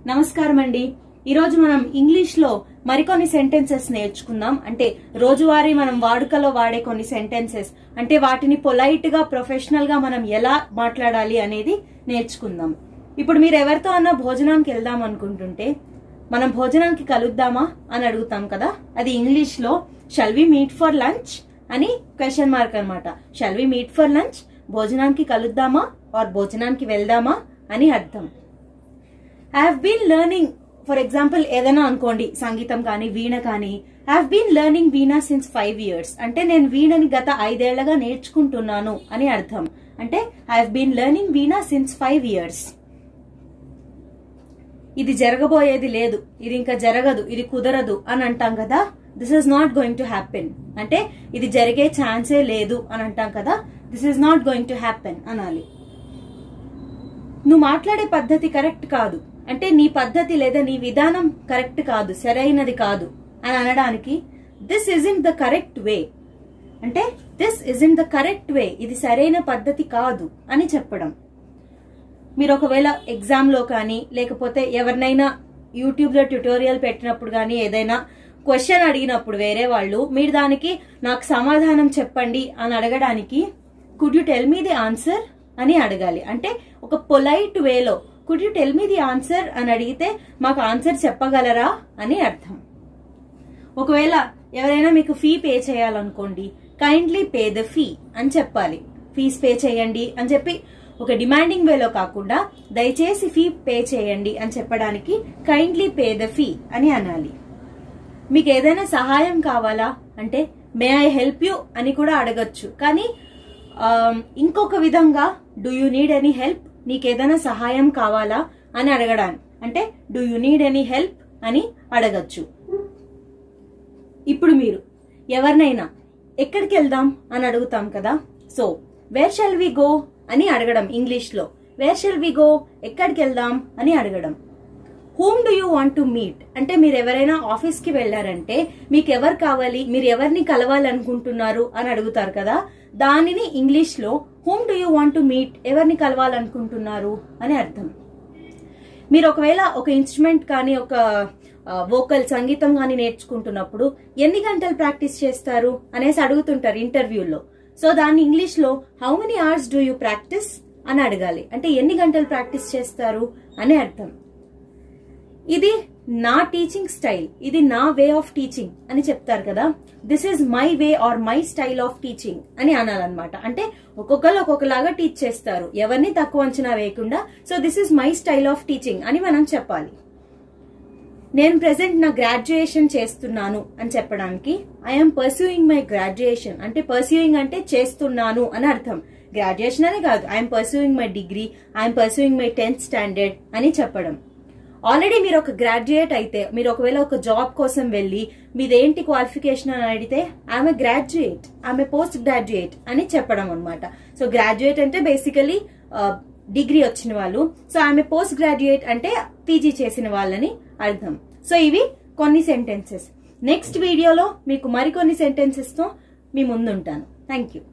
నమస్కారం అండి ఈరోజు మనం ఇంగ్లీష్ లో మరికొన్ని సెంటెన్సెస్ నేర్చుకుందాం అంటే రోజువారీ మనం వాడుకలో వాడే కొన్ని సెంటెన్సెస్ అంటే వాటిని పొలైట్ గా ప్రొఫెషనల్ గా మనం ఎలా మాట్లాడాలి అనేది నేర్చుకుందాం ఇప్పుడు మీరు ఎవరితో అన్న భోజనానికి వెళ్దాం అనుకుంటుంటే మనం భోజనానికి కలుద్దామా అని అడుగుతాం కదా అది ఇంగ్లీష్ లో shall we meet for lunch అని క్వశ్చన్ మార్క్ అన్నమాట shall we meet for lunch భోజనానికి కలుద్దామా ఆర్ భోజనానికి వెళ్దామా అని అర్థం I have been learning for example ఏదైనా అనుకోండి సంగీతం కానీ వీణ కానీ I have been learning veena since five years అంటే నేను వీణని గత ఐదేళ్లగా నేర్చుకుంటున్నాను అని అర్థం అంటే I have been learning veena since five years ఇది జరగబోయేది లేదు ఇది ఇంకా జరగదు ఇది కుదరదు అని అంటాం కదా this is not going to happen అంటే ఇది జరిగే ఛాన్సే లేదు అని అంటాం కదా this is not going to happen అనాలి నువ్వు మాట్లాడే పద్ధతి కరెక్ట్ కాదు అంటే నీ పద్ధతి లేదా నీ విధానం కరెక్ట్ కాదు సరైనది కాదు అని అనడానికి this is in the correct way అంటే this is in the correct way ఇది సరైన పద్ధతి కాదు అని చెప్పడం మీరు ఒకవేళ ఎగ్జామ్ లో కానీ లేకపోతే ఎవరినైనా యూట్యూబ్ లో ట్యుటోరియల్ పెట్టినప్పుడు కానీ ఏదైనా క్వశ్చన్ అడిగినప్పుడు వేరే వాళ్ళు మీరు దానికి నాకు సమాధానం చెప్పండి అని అడగడానికి could you tell me the answer అని అడగాలి అంటే ఒక పొలైట్ వేలో could you tell me the answer అని అడిగితే మాకు ఆన్సర్ చెప్పగలరా అని అర్థం ఒకవేళ ఎవరైనా మీకు ఫీ పే చేయాలనుకోండి కైండ్లీ పే ద ఫీ అని చెప్పాలి ఫీజ్ పే చేయండి అని చెప్పి ఒక డిమాండింగ్ వేలో కాకుండా దయచేసి ఫీ పే చేయండి అని చెప్పడానికి కైండ్లీ పే ద ఫీ అని అనాలి మీకు ఏదైనా సహాయం కావాలా అంటే మే ఐ హెల్ప్ యూ అని కూడా అడగచ్చు కానీ ఇంకొక విధంగా do you need any help నీకేదైనా సహాయం కావాలా అని అడగడానికి అంటే do you need any help అని అడగచ్చు ఇప్పుడు మీరు ఎవరినైనా ఎక్కడికి వెళ్దాం అని అడుగుతాం కదా so where shall we go అని అడగడం ఇంగ్లీష్ లో వేర్ షెల్ వి గో ఎక్కడికి వెళ్దాం అని అడగడం whom do you want to meet అంటే మీరు ఎవరైనా ఆఫీస్ కి వెళ్లారంటే మీకు ఎవరు కావాలి మీరు ఎవరిని కలవాలనుకుంటున్నారు అని అడుగుతారు కదా దానిని ఇంగ్లీష్ లో whom do you want to meet ఎవరిని కలవాలనుకుంటున్నారు అని అర్థం మీరు ఒకవేళ ఒక ఇన్స్ట్రుమెంట్ కానీ ఒక వోకల్ సంగీతం కానీ నేర్చుకుంటున్నప్పుడు ఎన్ని గంటలు ప్రాక్టీస్ చేస్తారు అనేసి అడుగుతుంటారు ఇంటర్వ్యూలో సో దాన్ని ఇంగ్లీష్ లో how many hours do you practice అని అడగాలి అంటే ఎన్ని గంటలు ప్రాక్టీస్ చేస్తారు అని అర్థం ఇది నా టీచింగ్ స్టైల్ ఇది నా వే ఆఫ్ టీచింగ్ అని చెప్తారు కదా this is my way or my style of teaching అని అనాలన్నమాట అంటే ఒక్కొక్కరు ఒక్కొక్కలాగా టీచ్ చేస్తారు ఎవరిని తక్కువ అంచనా వేయకుండా so this is my style of teaching అని మనం చెప్పాలి నేను ప్రెసెంట్ నా గ్రాడ్యుయేషన్ చేస్తున్నాను అని చెప్పడానికి ఐఎమ్ పర్సూయింగ్ మై గ్రాడ్యుయేషన్ అంటే పర్సూయింగ్ అంటే చేస్తున్నాను అని అర్థం గ్రాడ్యుయేషన్ అని కాదు I'm pursuing my degree I'm pursuing my tenth standard అని చెప్పడం ఆల్రెడీ మీరు ఒక గ్రాడ్యుయేట్ అయితే మీరు ఒకవేళ ఒక జాబ్ కోసం వెళ్ళి మీదేంటి క్వాలిఫికేషన్ అని అడిగితే ఆమె గ్రాడ్యుయేట్ ఆమె పోస్ట్ గ్రాడ్యుయేట్ అని చెప్పడం అనమాట సో గ్రాడ్యుయేట్ అంటే బేసికలీ డిగ్రీ వచ్చిన వాళ్ళు సో ఆమె పోస్ట్ గ్రాడ్యుయేట్ అంటే పీజీ చేసిన వాళ్ళని అర్థం సో ఇవి కొన్ని సెంటెన్సెస్ నెక్స్ట్ వీడియోలో మీకు మరికొన్ని సెంటెన్సెస్ తో మీ ముందుంటాను థ్యాంక్ యూ